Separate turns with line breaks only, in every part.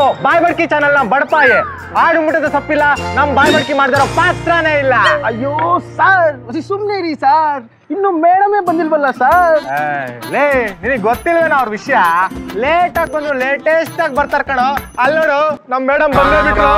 ಬಾಯ್ ಬಡ್ಕಿ channel ನ ಬಡಪಾಯಿ ಆಡು ಮುಟ್ಟದ ಸಪ್ಪಿಲ್ಲ ನಮ್ ಬಾಯ್ ಬಡ್ಕಿ ಮಾಡ್ದಿರೋ ಪಾತ್ರನೇ ಇಲ್ಲ
ಅಯ್ಯೋ ಸರ್ ಸುಮ್ಮನೆ ಇರಿ ಸರ್ ಇನ್ನು ಮೇಡಮೇ ಬಂದಿಲ್ವಲ್ಲ ಸರ್
ಏ, ಲೇ ನಿನಗೆ ಗೊತ್ತಿಲ್ವೇನೋ ಅವ್ರ ವಿಷಯ ಲೇಟ್ ಆಗಿ ಬಂದ್ರು ಲೇಟೆಸ್ಟ್ ಆಗಿ ಬರ್ತಾರ ಕಣೋ ಅಲ್ಲಿ ನೋಡು ನಮ್ ಮೇಡಮ್ ಬಂದೇ ಬಿಟ್ರು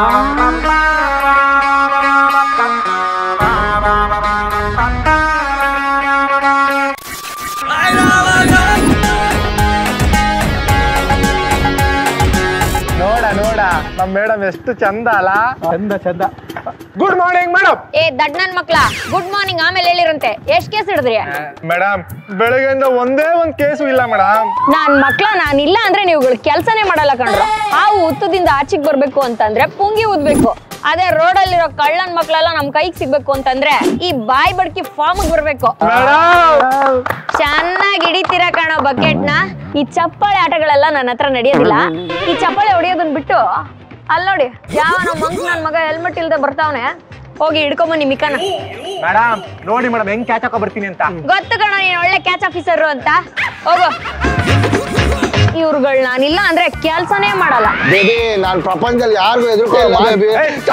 ನೋಡ ನೋಡ ನಮ್ ಮೇಡಮ್ ಎಷ್ಟು ಚಂದ ಅಲ್ಲ
ಚಂದ ಚಂದ
ಗುಡ್ ಮಾರ್ನಿಂಗ್ ಮೇಡಮ್
ಏ ದಡ್ ನನ್ ಮಕ್ಳ ಗುಡ್ ಮಾರ್ನಿಂಗ್ ಆಮೇಲೆ ಹೇಳಿರಂತೆ ಎಷ್ಟ್ ಕೇಸ್ ಹಿಡಿದ್ರಿ
ಮೇಡಮ್ ಬೆಳಗ್ಗೆಯಿಂದ ಒಂದೇ ಒಂದ್ ಕೇಸು ಇಲ್ಲ ಮೇಡಮ್
ನಾನ್ ಮಕ್ಳ ನಾನ್ ಇಲ್ಲ ಅಂದ್ರೆ ನೀವುಗಳು ಕೆಲ್ಸನೇ ಮಾಡಲ್ಲ ಕಣ್ರು ಹಾವು ಉತ್ತದಿಂದ ಆಚೆಗ್ ಬರ್ಬೇಕು ಅಂತಂದ್ರೆ ಪುಂಗಿ ಊದ್ಬೇಕು ಅದೇ ರೋಡಲ್ಲಿರೋ ಕಳ್ಳನ್ ಮಕ್ಳೆಲ್ಲ ನಮ್ ಕೈಗೆ ಸಿಗ್ಬೇಕು ಅಂತಂದ್ರೆ ಈ ಬಾಯ್ ಬಡ್ಕಿ ಫಾರ್ಮ್ ಬರ್ಬೇಕು
ಮೇಡಮ್
ಚೆನ್ನಾಗಿ ಹಿಡಿತೀರಾ ಕಾಣೋ ಬಕೆಟ್ನ ಈ ಚಪ್ಪಾಳೆ ಆಟಗಳೆಲ್ಲ ನನ್ನ ಹತ್ರ ನಡೆಯೋದಿಲ್ಲ ಈ ಚಪ್ಪಾಳೆ ಹೊಡಿಯೋದನ್ ಬಿಟ್ಟು ಅಲ್ಲಿ ನೋಡಿ ಯಾವ ನಮ್ಮ ಮಂಕ್ ನನ್ ಮಗ ಹೆಲ್ಮೆಟ್ ಇಲ್ದೆ ಬರ್ತಾವನೆ ಹೋಗಿ ಹಿಡ್ಕೊಂಬನ್ನಿ ಮಿಕನ
ಮೇಡಮ್ ನೋಡಿ ಮೇಡಮ್ ಹೆಂಗ್ ಕ್ಯಾಚ್ ಹಾಕೋ ಬರ್ತೀನಿ ಅಂತ
ಗೊತ್ತು ಕಣ ನೀನ್ ಒಳ್ಳೆ ಕ್ಯಾಚ್ ಆಫೀಸರ್ ಅಂತ ಹೋಗು ಇವ್ರುಗಳ್ ನಾನಿಲ್ಲ ಅಂದ್ರೆ ಕೆಲ್ಸನೇ ಮಾಡಲ್ಲ
ಬೇಬಿ ನಾನ್ ಪ್ರಪಂಚದಲ್ಲಿ ಯಾರಿಗೂ ಎದುರ್ಕೊಳ್ಳಲ್ಲ ಬೇಬಿ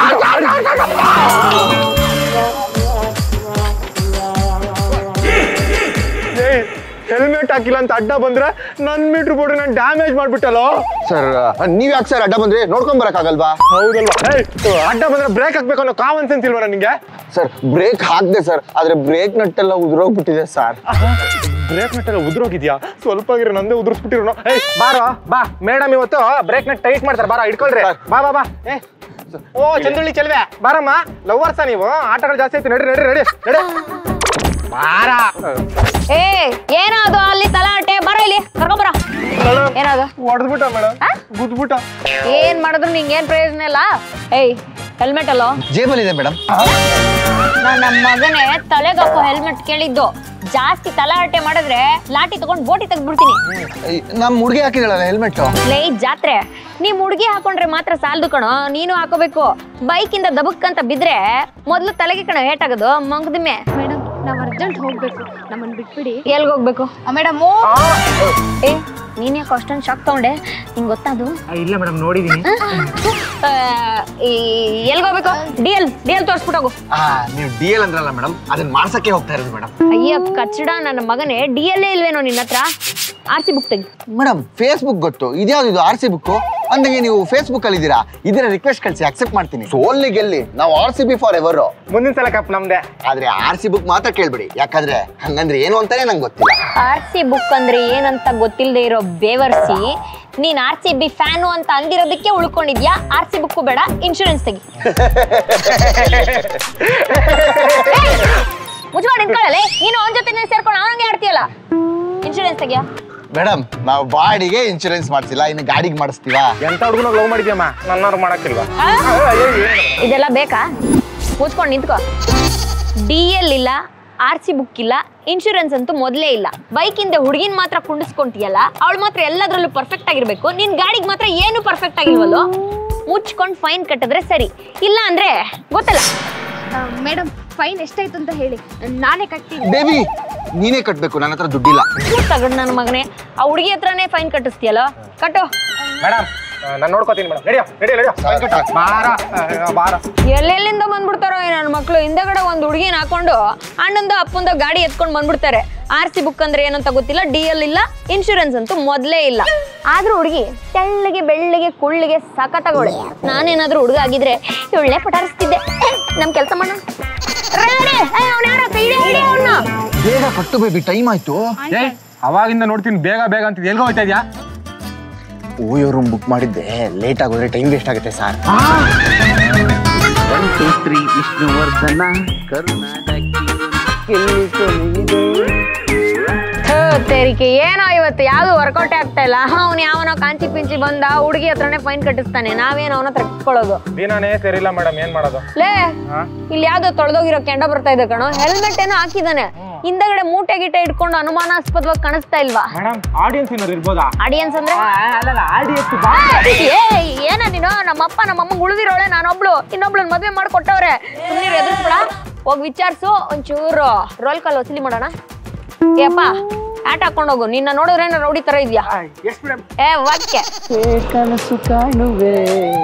ಹೆಲ್ಮೆಟ್ ಹಾಕಿಲ್ಲ ಅಂತ ಅಡ್ಡ ಬಂದ್ರೆ ನನ್ ಮೀಟರ್ ಬೋರ್ಡ್ ನಾನು ಡ್ಯಾಮೇಜ್ ಮಾಡ್ಬಿಟ್ಟಲ್ಲೋ
ಸರ್ ನೀವ್ ಯಾಕೆ ಸರ್ ಅಡ್ಡ ಬಂದ್ರಿ ನೋಡ್ಕೊಂಡ್ ಬರಕ್ಕಾಗಲ್ವಾ
ಹೌದಲ್ವಾ ಏಯ್, ಅಡ್ಡ ಬಂದ್ರೆ ಬ್ರೇಕ್ ಹಾಕ್ಬೇಕು ಅನ್ನೋ ಕಾಮನ್ ಸೆನ್ಸ್ ಇಲ್ವಾ ನಿಂಗೆ
ಸರ್ ಬ್ರೇಕ್ ಹಾಕ್ದೆ ಸರ್ ಆದ್ರೆ ಬ್ರೇಕ್ ನಟ್ಟೆಲ್ಲ ಉದುರೋಗ್ಬಿಟ್ಟಿದೆ ಸರ್
ಬ್ರೇಕ್ ನಟ್ ಎಲ್ಲ ಉದ್ರೋಗಿದ್ಯಾ ಸ್ವಲ್ಪ ಆಗಿರೋ ನಂದೇ ಉದುರಿಸ್ಬಿಟ್ಟಿರೋ ಏಯ್ ಬಾರೋ ಬಾ ಮೇಡಮ್ ಇವತ್ತು ಬ್ರೇಕ್ ನಟ್ ಟೈಟ್ ಮಾಡ್ತಾರೆ ಬಾರ ಇಟ್ಕೊಳ್ರಿ ಬಾ ಬಾ ಬಾ ಏ ಓ ಚಂದುಳ್ಳಿ ಚೆಲ್ವೆ ಬಾರಮ್ಮ ಲವರ್ಸ ನೀವು ಆಟಗಳು ಜಾಸ್ತಿ ಐತಿ ನಡ್ರಿ ನಡ್ರಿ ನಡಿ ನಡಿ ಬಾರ
ಏ ಏನದು ಅಲ್ಲಿ ತಲಾಟೆ ಬರ ಇಲ್ಲಿ ಕರ್ಕೊಂಬರ ಏನದು
ಹೊಡೆದ್ಬಿಟ್ಟ ಮೇಡಮ್ ಗುದ್ಬಿಟ್ಟ
ಏನ್ ಮಾಡಿದ್ರು ನಿಂಗೆ ಏನ್ ಪ್ರಯೋಜನ ಇಲ್ಲ ಏಯ್ ಹೆಲ್ಮೆಟ್ ಅಲ್ಲೋ
ಜೇಬಲ್ ಇದೆ ಮೇಡಮ್
ನಾನ್ ನಮ್ಮ ಮಗನೇ ತಲೆಗೆ ಹಾಕೋ ಹೆಲ್ಮೆಟ್ ಕೇಳಿದ್ದು ಜಾಸ್ತಿ ತಲಾಟೆ ಮಾಡಿದ್ರೆ ಲಾಠಿ ತಗೊಂಡ್ ಬೋಟಿ ತೆಗ್ದ್ಬಿಡ್ತೀನಿ
ನಮ್ ಹುಡುಗಿ ಹಾಕಿದಳಲ್ಲ ಹೆಲ್ಮೆಟ್
ಲೇ ಜಾತ್ರೆ ನೀವ್ ಹುಡುಗಿ ಹಾಕೊಂಡ್ರೆ ಮಾತ್ರ ಸಾಲದು ಕಣೋ ನೀನು ಹಾಕೋಬೇಕು ಬೈಕ್ ಇಂದ ದಬಕ್ ಅಂತ ಬಿದ್ರೆ ಮೊದ್ಲು ತಲೆಗೆ ಕಣ ಏಟಾಗೋದು ಮಂಗದಮೆ
ಮೇಡಮ್ ನಾವ್ ಅರ್ಜೆಂಟ್ ಹೋಗ್ಬೇಕು ನಮ್ಮನ್ನ ಬಿಟ್ಬಿಡಿ
ಎಲ್ಗ್ ಹೋಗ್ಬೇಕು
ಮೇಡಮ್
ಏ ನೀನ್ ಯಾಕೆ ಅಷ್ಟೊಂದು ಶಾಕ್ ತಗೊಂಡೆ ನಿಂಗೆ ಗೊತ್ತದು
ಇಲ್ಲ ಮೇಡಮ್ ನೋಡಿದೀನಿ
ಎಲ್ಗ್ ಹೋಗ್ಬೇಕು ಡಿ ಎಲ್ ಡಿ ಎಲ್ ತೋರಿಸ್ಬಿಟ್ಟೋಗು
ನೀವು ಡಿ ಎಲ್ ಅಂದ್ರಲ್ಲ ಮೇಡಮ್ ಅದನ್ನ ಮಾಡ್ಸಕ್ಕೆ ಹೋಗ್ತಾ ಇರೋದು ಮೇಡಮ್
ಅಯ್ಯ ಕಚ್ಚಡ ನನ್ನ ಮಗನೇ ಡಿ ಎಲ್ ಇಲ್ವೇನೋ ನಿನ್ನ ಹತ್ರ ಆರ್ ಸಿ ಬುಕ್ ತೆಗಿ
ಮೇಡಮ್ ಫೇಸ್ಬುಕ್ ಗೊತ್ತು ಇದ್ಯಾವ್ದು ಇದು ಆರ್ ಸಿ ಬುಕ್ ಅಂದಂಗೆ ನೀವು ಫೇಸ್ಬುಕ್ ಅಲ್ಲಿ ಇದ್ದೀರಾ ಇದರ ರಿಕ್ವೆಸ್ಟ್ ಕಳಿಸಿ ಅಕ್ಸೆಪ್ಟ್ ಮಾಡ್ತೀನಿ ಸೋಲ್ಲಿ ಗೆಲ್ಲಿ ನಾವು R C B for ever
ಮುಂದಿನ ಸಲ ಕಪ್ ನಮ್ದೆ
ಆದ್ರೆ ಆರ್ ಸಿ ಬುಕ್ ಮಾತ್ರ ಕೇಳ್ಬಿಡಿ ಯಾಕಂದ್ರೆ ಹಂಗಂದ್ರೆ ಏನು ಅಂತಾನೆ ನಂಗೆ ಗೊತ್ತಿಲ್ಲ
ಆರ್ ಸಿ ಬುಕ್ ಅಂದ್ರೆ ಏನಂತ ಗೊತ್ತಿಲ್ಲದೆ ಇರೋ ಬೇವರ್ಸಿ ನೀನ್ ಆರ್ ಸಿ ಬಿ ಫ್ಯಾನು ಅಂತ ಅಂದಿರೋದಕ್ಕೆ ಉಳ್ಕೊಂಡಿದ್ಯಾ ಆರ್ ಸಿ ಬುಕ್ ಬೇಡ ಇನ್ಶೂರೆನ್ಸ್ ತೆಗಿ ಮುಚ್ಕೊಂಡು ನಿಂತ್ಕೊಳ್ಳಲೆ ನೀನು ಅವನ ಜೊತೆ ಸೇರ್ಕೊಂಡು ಅವನಿಗೆ ಆಡ್ತೀಯಲ್ಲ ಇನ್ಶೂರೆನ್ಸ್ ತೆಗಿಯಾ
ಮೇಡಮ್ ನಾವು ಬಾಡಿಗೆ ಇನ್ಶೂರೆನ್ಸ್ ಮಾಡ್ಸಿಲ್ಲ ಇನ್ನು ಗಾಡಿಗೆ ಮಾಡಿಸ್ತೀವಾ
ಎಂತ ಹುಡುಗನ ಲವ್ ಮಾಡಿದ್ಯಮ್ಮ ನನ್ನವ್ರು ಮಾಡಕ್ಕಿಲ್ವಾ
ಆ? ಇದೆಲ್ಲ ಬೇಕಾ ಮುಚ್ಕೊಂಡು ನಿಂತ್ಕೋ ಡಿ ಎಲ್ ಇಲ್ಲ ಆರ್ ಸಿ ಬುಕ್ ಇಲ್ಲ ಇನ್ಶೂರೆನ್ಸ್ ಅಂತೂ ಮೊದಲೇ ಇಲ್ಲ ಬೈಕಿಂದ ಹುಡುಗಿನ ಮಾತ್ರ ಕುಂಡಿಸ್ಕೊಂತೀಯಲ್ಲ ಅವಳು ಮಾತ್ರ ಎಲ್ಲದರಲ್ಲೂ ಪರ್ಫೆಕ್ಟ್ ಆಗಿರ್ಬೇಕು ನಿನ್ ಗಾಡಿಗೆ ಮಾತ್ರ ಏನು ಪರ್ಫೆಕ್ಟ್ ಆಗಿಲ್ವಲ್ಲೋ ಮುಚ್ಕೊಂಡು ಫೈನ್ ಕಟ್ಟಿದ್ರೆ ಸರಿ ಇಲ್ಲ ಅಂದ್ರೆ ಗೊತ್ತಲ್ಲ
ಮೇಡಮ್ ಫೈನ್ ಎಷ್ಟಾಯ್ತು ಅಂತ ಹೇಳಿ ನಾನೇ ಕಟ್ತೀನಿ
ಬೇಬಿ ನೀನೇ ಕಟ್ಬೇಕು ನನ್ನ ಹತ್ರ ದುಡ್ಡಿಲ್ಲ
ತಗಡ್ ನನ್ನ ಮಗನೇ ಆ ಹುಡುಗಿ ಹತ್ರನೇ ಫೈನ್ ಕಟ್ಟಿಸ್ತೀಯಲ್ಲ ಕಟ್ಟು
ಮೇಡಮ್ ನಾನು ನೋಡ್ಕೋತೀನಿ ಮೇಡಮ್ ನಡಿಯೋ ನಡಿಯೋ ನಡಿಯೋ ಬಾರ ಆ, ಬಾರ
ಎಲ್ಲೆಲ್ಲಿಂದ ಬಂದ್ಬಿಡ್ತಾರೋ ಈ ನನ್ನ ಮಕ್ಕಳು ಹಿಂದೆಗಡೆ ಒಂದು ಹುಡುಗಿನ ಹಾಕೊಂಡು ಅಣ್ಣಂದು ಅಪ್ಪಂದು ಗಾಡಿ ಎತ್ಕೊಂಡು ಬಂದ್ಬಿಡ್ತಾರೆ ಆರ್ ಸಿ ಬುಕ್ ಅಂದ್ರೆ ಏನಂತ ಗೊತ್ತಿಲ್ಲ ಡಿ ಎಲ್ ಇಲ್ಲ ಇನ್ಶೂರೆನ್ಸ್ ಅಂತೂ ಮೊದಲೇ ಇಲ್ಲ ಆದ್ರೂ ಹುಡುಗಿ ತೆಳ್ಳಗೆ ಬೆಳ್ಳಗೆ ಕುಳ್ಳಿಗೆ ಸಖತ್ತಾಗೋಳೆ ನಾನೇನಾದ್ರೂ ಹುಡುಗ ಆಗಿದ್ರೆ ಒಳ್ಳೆ ಪಟಾರಿಸ್ತಿದ್ದೆ ನಮ್ ಕೆಲಸ ಮಾಡೋಣ ರೆಡಿ ಅವ್ನ ಯಾರೋ ಹಿಡಿ ಹಿಡಿ ಅವ್ನ
ಬೇಗ ಕಟ್ಟು ಬೇಬಿ ಟೈಮ್ ಆಯ್ತು
ಏ ಅವಾಗಿಂದ ನೋಡ್ತೀನಿ ಬೇಗ ಬೇಗ ಅಂತ ಎಲ್ಗೋ ಹೋಯ್ತಾ ಇದ್ಯಾ
ಓಯೋ ರೂಮ್ ಬುಕ್ ಮಾಡಿದ್ದೆ ಲೇಟ್ ಆಗೋದ್ರೆ ಟೈಮ್ ವೇಸ್ಟ್ ಆಗುತ್ತೆ sir
one two three Vishnuvardhan
ಥು, ತೆರಿಗೆ ಏನೋ ಇವತ್ತು ಯಾವ್ದು ವರ್ಕೌಟ್ ಆಗ್ತಾ ಇಲ್ಲ ಅವ್ನು ಯಾವನೋ ಕಾಂಚಿ ಪಿಂಚಿ ಬಂದ ಹುಡುಗಿ ಹತ್ರನೇ ಫೈನ್ ಕಟ್ಟಿಸ್ತಾನೆ ನಾವೇನು ಅವನ ಹತ್ರ ಕಿತ್ಕೊಳ್ಳೋದು
ದಿನಾನೇ ಸರಿಲ್ಲ ಮೇಡಮ್ ಏನ್ ಮಾಡೋದು
ಲೇ ಇಲ್ಲಿ ಯಾವ್ದೋ ತೊಳೆದೋಗಿರೋ ಕೆಂಡ ಬರ್ತಾ ಇದೆ ಕಣೋ ಹೆಲ್ಮೆಟ್ ಏನೋ ಹಾಕಿದಾನೆ ಹಿಂದಗಡೆ ಮೂಟೆ ಗಿಟೆ ಇಟ್ಕೊಂಡು ಅನುಮಾನಾಸ್ಪದವಾಗಿ ಕಾಣಿಸ್ತಾ ಇಲ್ವಾ
ಮೇಡಮ್ ಆಡಿಯನ್ಸ್ ಏನಾರು ಇರ್ಬೋದಾ
ಆಡಿಯನ್ಸ್ ಅಂದ್ರೆ
ಅಲ್ಲಲ್ಲ ಆಡಿಯನ್ಸ್
ಏ ಏನ ನೀನು ನಮ್ಮಪ್ಪ ನಮ್ಮಮ್ಮ ಉಳಿದಿರೋಳೆ ನಾನೊಬ್ಳು ಇನ್ನೊಬ್ಳನ್ ಮದ್ವೆ ಮಾಡ್ಕೊಟ್ಟವ್ರೆ ಸುಮ್ಮನೆ ಎದುರಿಸ್ಬೇಡ ಹೋಗಿ ವಿಚಾರಿಸು ಒಂಚೂರು ರೋಲ್ ಕಾಲ್ ವಸೂಲಿ ಮಾಡೋಣ ಏಪ್ಪ ಆಟ ಹಾಕೊಂಡು ಹೋಗು ನಿನ್ನ ನೋಡಿದ್ರೆ ರೌಡಿ ತರ ಇದ್ಯಾ
ಎಸ್ ಮೇಡಮ್
ಏ ವಾಕ್ಯ
ಕನಸು ಕಾಣುವೆ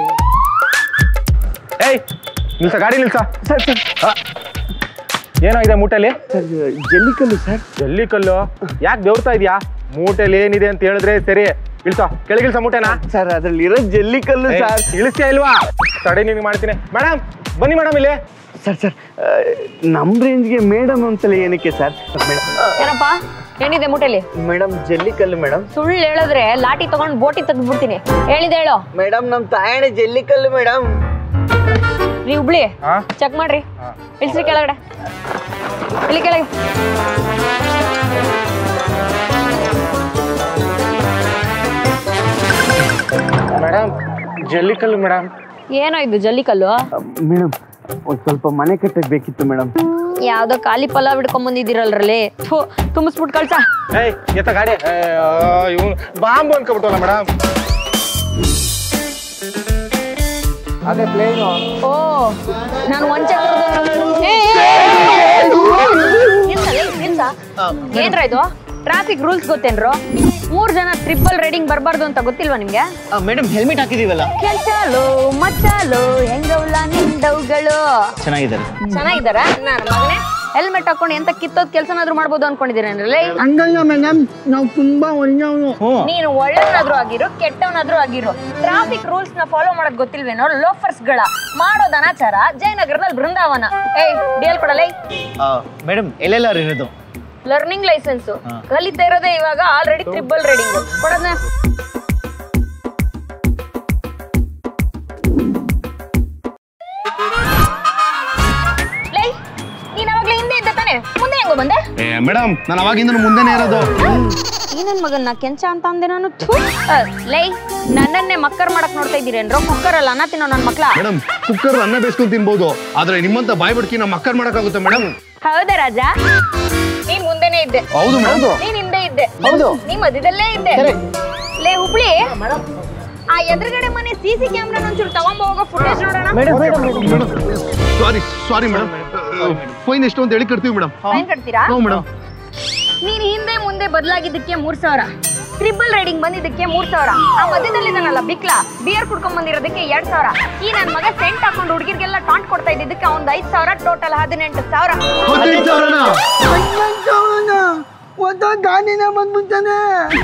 ಏಯ್ ನಿಲ್ಸ ಗಾಡಿ ನಿಲ್ಸ
ಸರ್ ಸರ್
ಆ. ಏನೋ ಇದೆ ಮೂಟೆಲಿ
ಸರ್ ಜಲ್ಲಿಕಲ್ಲು ಸರ್
ಜಲ್ಲಿ ಕಲ್ಲು ಯಾಕೆ ಬೆವ್ರ್ತಾ ಇದೆಯಾ ಮೂಟೆಲಿ ಏನಿದೆ ಅಂತ ಹೇಳಿದ್ರೆ ಸರಿ ಇಳ್ಸ ಕೆಳಗಿಳ್ಸ ಮೂಟೆನಾ
ಸರ್ ಅದ್ರಲ್ಲಿ ಇರೋ ಜಲ್ಲಿಕಲ್ಲು
ಏಯ್,
ಸರ್
ಇಳಿಸ್ತೀಯಾ ಇಲ್ವಾ ತಡೆ ನಿನ್ಗೆ ಮಾಡ್ತೀನಿ ಮೇಡಮ್ ಬನ್ನಿ ಮೇಡಮ್ ಇಲ್ಲಿ
ಸರ್ ಸರ್ ನಮ್ಮ ರೇಂಜ್ಗೆ ಮೇಡಮ್ ಒಂದ್ಸಲ ಏನಕ್ಕೆ ಸರ್ ಮೇಡಮ್
ಏನಪ್ಪ ಏನಿದೆ ಮುಟೆಲಿ
ಮೇಡಮ್ ಜಲ್ಲಿಕಲ್ಲು ಮೇಡಮ್
ಸುಳ್ಳು ಹೇಳಿದ್ರೆ ಲಾಟಿ ತಗೊಂಡ್ ಬೋಟಿ ತೆಗ್ದ್ಬಿಡ್ತೀನಿ ಹೇಳಿದೆ ಹೇಳೋ
ಮೇಡಮ್ ನಮ್ಮ ತಾಯಣೆ ಜಲ್ಲಿಕಲ್ಲು ಮೇಡಮ್
ರೀ ಹುಬ್ಳಿ
ಹಾ
ಚೆಕ್ ಮಾಡ್ರಿ ಇಳಿಸ್ರಿ ಕೆಳಗಡೆ ಇಲ್ಲಿ ಕೆಳಗೆ
ಮೇಡಮ್ ಜಲ್ಲಿ ಕಲ್ಲು ಮೇಡಮ್
ಏನೋ ಇದು ಜಲ್ಲಿಕಲ್ಲು
ಮೇಡಮ್ ಒಂದು ಸ್ವಲ್ಪ ಮನೆ ಕಟ್ಟಕ್ಕೆ ಬೇಕಿತ್ತು ಮೇಡಮ್
ಯಾವ್ದೋ ಖಾಲಿ ಪಲಾವ್ ಹಿಡ್ಕೊಂಡ್ ಬಂದಿದ್ದೀರಲ್ರಲ್ಲಿ ಥೂ ತುಂಬಿಸ್ಬಿಟ್ಟು ಕಳ್ಸ
ಏಯ್ ಎತ್ತ ಗಾಡಿ ಇವನು ಬಾಂಬು ಅನ್ಕೊಬಿಟ್ಟಲ್ಲ ಮೇಡಮ್ ಅದೇ ಪ್ಲೇನು
ಓ ನಾನು ಒಂಚ ಏನ್ರ ಇದು ಟ್ರಾಫಿಕ್ ರೂಲ್ಸ್ ಗೊತ್ತೇನ್ರು ಮೂರ್ ಜನ ಟ್ರಿಪಲ್ ರೈಡಿಂಗ್ ಬರ್ಬಾರ್ದು ಅಂತ ಗೊತ್ತಿಲ್ವಾ ನಿಮ್ಗೆ
ಮೇಡಮ್ ಹೆಲ್ಮೆಟ್ ಹಾಕಿದೀವಲ್ಲ
ಕೆಲ್ಚಾಲು ಮಚ್ಚಾಲು ಹೆಂಗವ್ಲ ನಿಂದವುಗಳು
ಚೆನ್ನಾಗಿದ್ದಾರೆ
ಚೆನ್ನಾಗಿದ್ದಾರ ನನ್ನ ಮಗನೇ ಹೆಲ್ಮೆಟ್ ಹಾಕೊಂಡು ಎಂತ ಕಿತ್ತೋದ್ ಕೆಲ್ಸನಾದ್ರೂ ಮಾಡ್ಬೋದು ಅನ್ಕೊಂಡಿದ್ದೀರೇನ್ರಲ್ಲ
ಹಂಗಲ್ಲ ಮೇಡಮ್ ನಾವು ತುಂಬಾ ಒಳ್ಳೆಯವನು
ನೀನು ಒಳ್ಳೆಯವನಾದ್ರೂ ಆಗಿರು ಕೆಟ್ಟವನಾದ್ರೂ ಆಗಿರು ಟ್ರಾಫಿಕ್ ರೂಲ್ಸ್ ನ ಫಾಲೋ ಮಾಡಕ್ ಗೊತ್ತಿಲ್ವೇನೋ ಲೋಫರ್ಸ್ ಗಳ ಮಾಡೋದ್ ಅನಾಚಾರ ಜಯನಗರದಲ್ಲಿ ಬೃಂದಾವನ ಏಯ್ ಡಿಎಲ್ ಕೊಡಲೇ
ಮೇಡಮ್ ಎಲ್ಲೆಲ್ಲ ಇರೋದು
ಲರ್ನಿಂಗ್ ಲೈಸೆನ್ಸ್ ಕಲಿತಾ ಇರೋದೇ ಇವಾಗ ಆಲ್ರೆಡಿ ಟ್ರಿಬಲ್ ರೈಡಿಂಗ್ ಕೊಡೋದ್ನ ಲೇ, ನೀನ್ ಅವಾಗ್ಲೇ ಹಿಂದೆ ಇದ್ದ ತಾನೆ ಮುಂದೆ ಹೆಂಗೋ ಬಂದೆ
ಮೇಡಮ್ ನಾನು ಅವಾಗಿಂದ ಮುಂದೆನೇ ಇರೋದು
ಈ ನನ್ ಮಗನ್ನ ಕೆಂಚ ಅಂತ ಅಂದೆ ನಾನು ಥು. ಅ, ಲೇ ನನ್ನನ್ನೇ ಮಕ್ಕರ್ ಮಾಡಕ್ ನೋಡ್ತಾ ಇದ್ದೀರೇನ್ರೋ ಕುಕ್ಕರ್ ಅಲ್ಲ ಅನ್ನ ತಿನ್ನೋ ನನ್ ಮಕ್ಳ
ಮೇಡಮ್ ಕುಕ್ಕರ್ ಅನ್ನ ಬೇಸ್ಕೊಂಡು ತಿನ್ಬೋದು ಆದ್ರೆ ನಿಮ್ಮಂತ ಬಾಯ್ ಬಿಡ್ಕಿ ನಮ್ಮ ಮಕ್ಕರ್ ಮಾಡಕ್ಕಾಗುತ್ತೆ ಮೇಡಮ್
ಹೌದಾ ರಾಜ ನೀನ್ ಮುಂದೆನೆ ಇದ್ದೆ
ಹೌದು ಮೇಡಮ್
ನೀನ್ ಹಿಂದೆ ಇದ್ದೆ
ಹೌದು.
ನೀ ಮಧ್ಯದಲ್ಲೇ ಇದ್ದೆ ಲೇ ಹುಬ್ಳಿ ಆ ಎದುರುಗಡೆ ಮನೆ ಸಿ ಸಿ ಕ್ಯಾಮ್ರಾ ಒಂಚೂರು ತಗೊಂಡ್ ಹೋಗೋ ಫುಟೇಜ್ ನೋಡೋಣ
madam sorry sorry madam fine ಎಷ್ಟು ಅಂತ ಹೇಳಿ ಕಟ್ತೀವಿ ಮೇಡಮ್
ಫೈನ್ ಕಟ್ತೀರಾ
ಹ್ಞೂ ಮೇಡಮ್
ನೀನ್ ಹಿಂದೆ ಮುಂದೆ ಬದಲಾಗಿದ್ದಕ್ಕೆ ಮೂರ್ ಸಾವಿರ ಟ್ರಿಬಲ್ ರೈಡಿಂಗ್ ಬಂದಿದ್ದಕ್ಕೆ ಮೂರ್ ಸಾವಿರ ಆ ಮಧ್ಯದಲ್ಲಿ ಇದನ್ನಲ್ಲ ಬಿಕ್ಲಾ ಬಿಯರ್ ಕುಡ್ಕೊಂಡ್ ಬಂದಿರೋದಕ್ಕೆ ಎರಡ್ ಸಾವಿರ ಈ ನನ್ ಮಗ ಸೆಂಟ್ ಹಾಕೊಂಡು ಹುಡುಗಿರ್ಗೆಲ್ಲ ಟಾಂಟ್ ಕೊಡ್ತಾ ಇದ್ದಿದ್ದಕ್ಕೆ ಒಂದ್ ಐದ್ ಸಾವಿರ ಟೋಟಲ್ ಹದಿನೆಂಟು ಸಾವಿರ
ಹದಿನೈದು ಸಾವಿರನಾ
ಒಂದ ಗಾಡಿನ ಬಂದ್ಬಿಡ್ತಾನೆ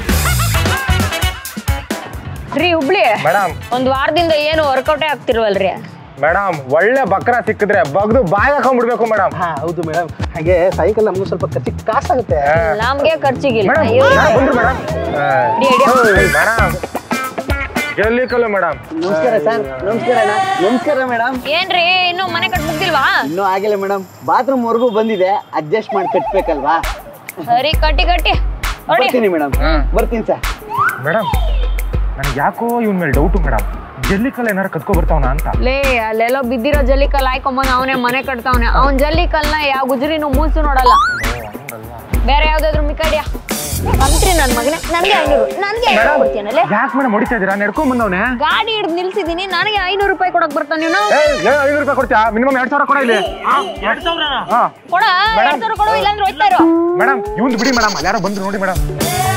ರೀ ಹುಬ್ಳಿ
ಮೇಡಮ್
ಒಂದ್ ವಾರದಿಂದ ಏನು ವರ್ಕೌಟೇ ಆಗ್ತಿಲ್ವಲ್ರಿ
ಮೇಡಮ್ ಒಳ್ಳೆ ಬಕ್ರ ಸಿಕ್ಕಿದ್ರೆ ಬಗ್ದು ಬಾಯ್ ಹಾಕೊಂಡ್ಬಿಡ್ಬೇಕು ಮೇಡಮ್
ಹಾ ಹೌದು ಮೇಡಮ್ ಹಾಗೆ ಸೈಕಲ್ ನಮಗೂ ಸ್ವಲ್ಪ ಖರ್ಚಿ ಕಾಸಾಗುತ್ತೆ
ನಮ್ಗೆ ಖರ್ಚಿಗಿಲ್ಲ
ಮೇಡಮ್
ಅಯ್ಯೋ.
ಬಂದ್ರು ಮೇಡಮ್ ಮೇಡಮ್ ಜಲ್ಲಿ ಕಲ್ಲು ಮೇಡಮ್
ನಮಸ್ಕಾರ ಸರ್ ನಮಸ್ಕಾರ ಅಣ್ಣ ನಮಸ್ಕಾರ ಮೇಡಮ್
ಏನ್ರಿ ಇನ್ನು ಮನೆ ಕಟ್ ಮುಗ್ದಿಲ್ವಾ
ಇನ್ನೂ ಆಗಿಲ್ಲ ಮೇಡಮ್ ಬಾತ್ರೂಮ್ ವರ್ಗೂ ಬಂದಿದೆ ಅಡ್ಜಸ್ಟ್ ಮಾಡಿ ಕಟ್ಬೇಕಲ್ವಾ
ಸರಿ ಕಟ್ಟಿ ಕಟ್ಟಿ ನೋಡಿ
ಬರ್ತೀನಿ ಮೇಡಮ್ ಬರ್ತೀನಿ ಸರ್
ಮೇಡಮ್ ನನಗೆ ಯಾಕೋ ಇವನ್ ಮೇಲೆ ಡೌಟು ಮೇಡಮ್ ಜಲ್ಲಿ ಕಲ್ಲು ಏನಾರು ಕತ್ಕೊ ಬರ್ತಾವನ ಅಂತ
ಲೇ ಅಲ್ಲೆಲ್ಲೋ ಬಿದ್ದಿರೋ ಜಲ್ಲಿ ಕಲ್ ಹಾಕೊಂಬಂದ್ ಅವನೇ ಮನೆ ಕಟ್ತಾವನೆ ಅವ್ನ್ ಜಲ್ಲಿ ಕಲ್ನ ಯಾವ ಗುಜರಿನೂ ಮೂಸು ನೋಡಲ್ಲ ಬೇರೆ ಯಾವ್ದಾದ್ರು ಮಿಕ್ಕಡಿಯ ಬಂತ್ರಿ ನನ್ ಮಗನೇ ನನ್ಗೆ ಐನೂರು ನನ್ಗೆ ಐನೂರು ಕೊಡ್ತೀನಲ್ಲೇ
ಯಾಕೆ ಮೇಡಮ್ ಹೊಡಿತಾ ಇದೀರಾ ನಡ್ಕೊಂಡ್ ಬಂದವನೆ
ಗಾಡಿ ಹಿಡ್ದು ನಿಲ್ಸಿದೀನಿ ನನಗೆ ಐನೂರು ರೂಪಾಯಿ ಕೊಡಕ್ ಬರ್ತಾನ ನೀನು
ಐನೂರು ರೂಪಾಯಿ ಕೊಡ್ತೀಯಾ ಮಿನಿಮಮ್ ಎರಡ್ ಸಾವಿರ ಕೊಡ ಇಲ್ಲಿ ಹಾ
ಕೊಡ ಎರಡ್ ಸಾವಿರ ಕೊಡು ಇಲ್ಲಾಂದ್ರೆ ಹೋಯ್ತಾ ಇರೋ
ಮೇಡಮ್ ಇವಂದು ಬಿಡಿ ಮೇಡಮ್ ಯಾರೋ ಬಂದ್ರು ನೋಡಿ ಮೇಡಮ್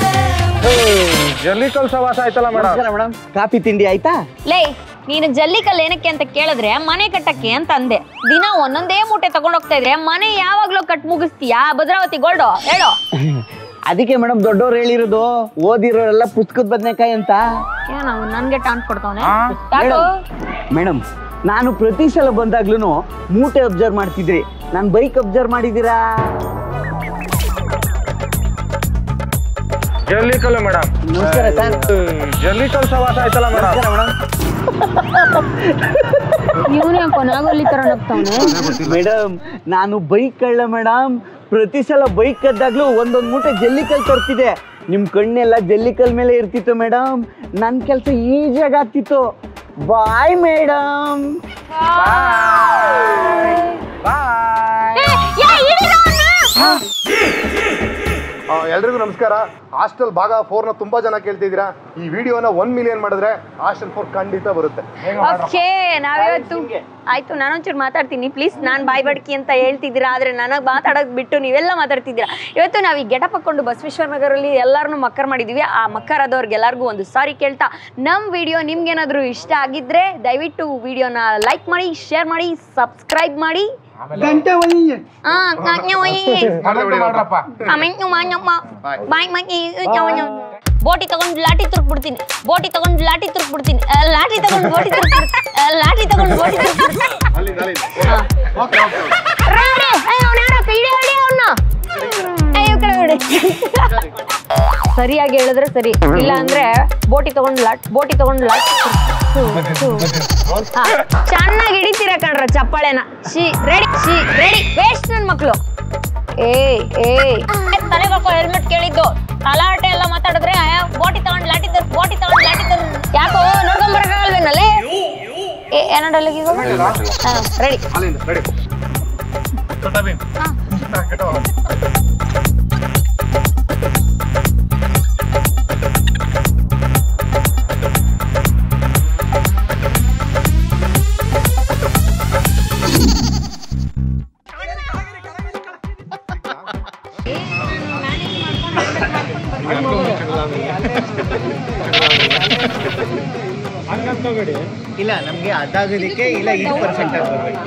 ಜಲ್ಲಿ ಕಲ್ ಸವಾಸ ಆಯ್ತಲ್ಲ ಮೇಡಮ್
ನಮಸ್ಕಾರ ಮೇಡಮ್ ಕಾಫಿ ತಿಂಡಿ ಆಯ್ತಾ
ಲೇ ನೀನು ಜಲ್ಲಿ ಕಲ್ ಏನಕ್ಕೆ ಅಂತ ಕೇಳಿದ್ರೆ ಮನೆ ಕಟ್ಟಕ್ಕೆ ಅಂತ ಅಂದೆ ದಿನ ಒಂದೊಂದೇ ಮೂಟೆ ತಗೊಂಡ್ ಹೋಗ್ತಾ ಇದ್ರೆ ಮನೆ ಯಾವಾಗ್ಲೂ ಕಟ್ ಮುಗಿಸ್ತೀಯಾ ಭದ್ರಾವತಿ ಗೋಲ್ಡು ಹೇಳು
ಅದಕ್ಕೆ ಮೇಡಮ್ ದೊಡ್ಡವ್ರು ಹೇಳಿರೋದು ಓದಿರೋರೆಲ್ಲ ಪುಸ್ತಕದ ಬದನೆಕಾಯಿ ಅಂತ
ಏನು ನನ್ಗೆ ಟಾಂಟ್ ಕೊಡ್ತಾವನೆ
ಆ?
ಯಾಕೋ
ಮೇಡಮ್ ನಾನು ಪ್ರತಿ ಸಲ ಬಂದಾಗ್ಲೂ ಮೂಟೆ ಅಬ್ಸರ್ವ್ ಮಾಡ್ತಿದ್ರಿ ನಾನು ಬೈಕ್ ಅಬ್ಸರ್ವ್ ಮಾಡಿದ್ದೀರಾ
ಜಲ್ಲಿ ಕಲ್ಲು ಮೇಡಮ್
ನಮಸ್ಕಾರ ಸರ್
ಜಲ್ಲಿ ಕಲ್ ಸವಾಸ ಆಯ್ತಲ್ಲ ಮೇಡಮ್
ನಮಸ್ಕಾರ ಮೇಡಮ್
ಇವನು ಯಾಕೋ ನಾಗಲ್ಲಿ ತರ ನಗ್ತಾವನೆ
ಮೇಡಮ್ ನಾನು ಬೈಕ್ ಕಳ್ಳ ಮೇಡಮ್ ಪ್ರತಿ ಸಲ ಬೈಕ್ ಕದ್ದಾಗ್ಲೂ ಒಂದೊಂದು ಮೂಟೆ ಜಲ್ಲಿಕಲ್ ತರ್ತಿದೆ ನಿಮ್ಮ ಕಣ್ಣೆಲ್ಲ ಜಲ್ಲಿಕಲ್ ಮೇಲೆ ಇರ್ತಿತ್ತು ಮೇಡಮ್ ನನ್ನ ಕೆಲಸ ಈಜಿಯಾಗಿ ಆಗ್ತಿತ್ತು ಬಾಯ್ ಮೇಡಮ್
ಬಾಯ್
ಆ, ಎಲ್ರಿಗೂ ನಮಸ್ಕಾರ ಹಾಸ್ಟೆಲ್ ಭಾಗ ಫೋರ್ನ ತುಂಬಾ ಜನ ಕೇಳ್ತಿದ್ದೀರಾ ಈ ವಿಡಿಯೋನ ಒನ್ ಮಿಲಿಯನ್ ಮಾಡಿದ್ರೆ ಹಾಸ್ಟೆಲ್ ಫೋರ್ ಖಂಡಿತ ಬರುತ್ತೆ
ಓಕೆ ನಾವಿವತ್ತು ಆಯ್ತು ನಾನೊಂಚೂರು ಮಾತಾಡ್ತೀನಿ ಪ್ಲೀಸ್ ನಾನು ಬಾಯ್ ಬಡ್ಕಿ ಅಂತ ಹೇಳ್ತಿದ್ದೀರಾ ಆದ್ರೆ ನನಗೆ ಮಾತಾಡೋದು ಬಿಟ್ಟು ನೀವೆಲ್ಲ ಮಾತಾಡ್ತಿದ್ದೀರಾ ಇವತ್ತು ನಾವು ಈ ಗೆಟಪ್ ಹಾಕೊಂಡು ಬಸವೇಶ್ವರ ನಗರಲ್ಲಿ ಎಲ್ಲರನ್ನೂ ಮಕ್ಕರ್ ಮಾಡಿದ್ದೀವಿ ಆ ಮಕ್ಕರ್ ಆದವ್ರಿಗೆ ಎಲ್ಲರಿಗೂ ಒಂದು ಸಾರಿ ಕೇಳ್ತಾ ನಮ್ಮ ವಿಡಿಯೋ ನಿಮ್ಗೇನಾದರೂ ಇಷ್ಟ ಆಗಿದ್ರೆ ದಯವಿಟ್ಟು ವಿಡಿಯೋನ ಲೈಕ್ ಮಾಡಿ ಶೇರ್ ಮಾಡಿ ಸಬ್ಸ್ಕ್ರೈಬ್ ಮಾಡಿ ಆ, ಕಾಂಜ್ಞ ಒಯ್ಯಿ. ಆಮೇಲೆ ಮಾನ್ಯಮ್ಮ. ಬಾಯ್ ಮಕ್ಕಿ, ಚವನ. ಬೋಟಿ ತಗೊಂಡು ಲಾಟಿ ತುರ್ಕ್ ಬಿಡ್ತೀನಿ ಬೋಟಿ ತಗೊಂಡು ಲಾಟಿ ತುರ್ಕ್ ಬಿಡ್ತೀನಿ ಆ, ಲಾಟಿ ತಗೊಂಡು ಬೋಟಿ ತುರ್ಕ್ ಬಿಡ್ತೀನಿ ಆ, ಲಾಟಿ ತಗೊಂಡು ಬೋಟಿ ತುರ್ಕ್ ಬಿಡ್ತೀನಿ ಹಾ. ರೇ, ರೇ, ಏ, ಅವ್ನ್ ಯಾರೋ ಕೈಡಿ ಹಿಡಿ ಅವ್ನ. ಏ, ಈ ಕಡೆ ಬಿಡಿ. ಸರಿಯಾಗಿ ಹೇಳಿದ್ರೆ ಸರಿ ಇಲ್ಲ ಅಂದ್ರೆ ಬೋಟಿ ತಗೊಂಡು ಲಾಟ್ ಬೋಟಿ ತಗೊಂಡು ಲಾಟ್ ಹಾ, ಚೆನ್ನಾಗಿ ಹಿಡಿತೀರ ಕಣ್ರ ಚಪ್ಪಾಳೆನ ಶಿ ರೆಡಿ ಶಿ ರೆಡಿ ವೇಸ್ಟ್ ನನ್ ಮಕ್ಳು ಏ ಏ ತಲೆ ಬಾಕೋ ಹೆಲ್ಮೆಟ್ ಕೇಳಿದ್ದು ತಲಾಟೆ ಎಲ್ಲ ಮಾತಾಡಿದ್ರೆ ಬೋಟಿ ತಗೊಂಡ್ ಲಾಟಿ ತರ್ ಬೋಟಿ ತಗೊಂಡ್ ಲಾಟಿ ತರ್ ಯಾಕೋ ನೋಡ್ಕೊಂಡ್ ಬರಕಾಗಲ್ವೇನಲ್ಲೇ ಏ ಏನಡಲ್ಲ ಈಗ ಹಾ ರೆಡಿ
ಇಲ್ಲ ನಮ್ಗೆ ಅದಾಗೋದಕ್ಕೆ ಇಲ್ಲ ಇದು ಪರ್ಫೆಕ್ಟ್ ಆಗಿ ಬರ್ಬೇಕು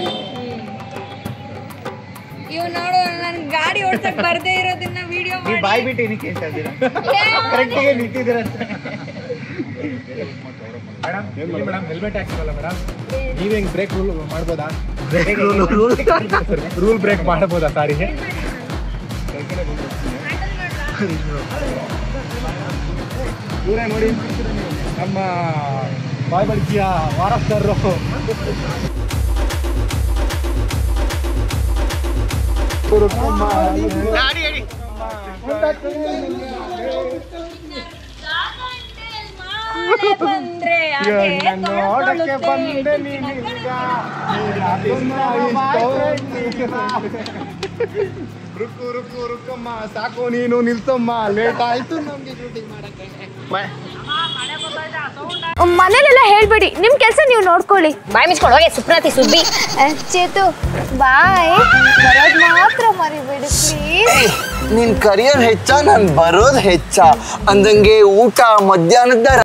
ಇವ್ ನೋಡು ನನ್ ಗಾಡಿ ಓಡ್ಸಕ್ ಬರ್ದೇ ಇರೋದನ್ನ ವಿಡಿಯೋ
ನೀವು ಬಾಯ್ ಬಿಟ್ಟು ಏನಕ್ಕೆ ಹೇಳ್ತಾ ಇದ್ದೀರಾ ಕರೆಕ್ಟಿಗೆ ನಿಂತಿದ್ದೀರ
ಮೇಡಮ್ ಹೆಲ್ಮೆಟ್ ಹಾಕಿರಲ್ಲ ಮೇಡಮ್ ನೀವ್ ಹೆಂಗ್ ಬ್ರೇಕ್ ರೂಲ್ ಮಾಡ್ಬೋದಾ ರೂಲ್ ಬ್ರೇಕ್ ಮಾಡ್ಬೋದಾ ಸಾರಿಗೆ ಇವರೇ ನೋಡಿ ನಮ್ಮ ಬಾಯ್ ಬಡ್ಕಿಯ ವಾರಸ್ದಾರರು
ಬಂದ್ರೆ
ನೋಡಕ್ಕೆ ಬಂದೆ ನೀನೀಗ. ರುಕು ರುಕು ರುಕಮ್ಮ ಸಾಕು ನೀನು ನಿಲ್ಸಮ್ಮ ಲೇಟ್ ಆಯ್ತು ನಮ್ಗೆ ಡ್ಯೂಟಿ ಮಾಡಕ್ಕೆ
ಮನೇಲೆಲ್ಲ ಹೇಳ್ಬೇಡಿ ನಿಮ್ ಕೆಲಸ ನೀವು ನೋಡ್ಕೊಳ್ಳಿ
ಬಾಯ್ ಮಿಸ್ಕೊಂಡು ಹೋಗಿ ಸುಪ್ರಾತಿ ಸುದ್ದಿ
ಚೇತು ಬಾಯ್ ಬರೋದ್ ಮಾತ್ರ ಮರಿಬೇಡಿ ಪ್ಲೀಸ್
ನಿನ್ ಕರಿಯರ್ ಹೆಚ್ಚ ನಾನ್ ಬರೋದ್ ಹೆಚ್ಚ ಅಂದಂಗೆ ಊಟ ಮಧ್ಯಾಹ್ನದ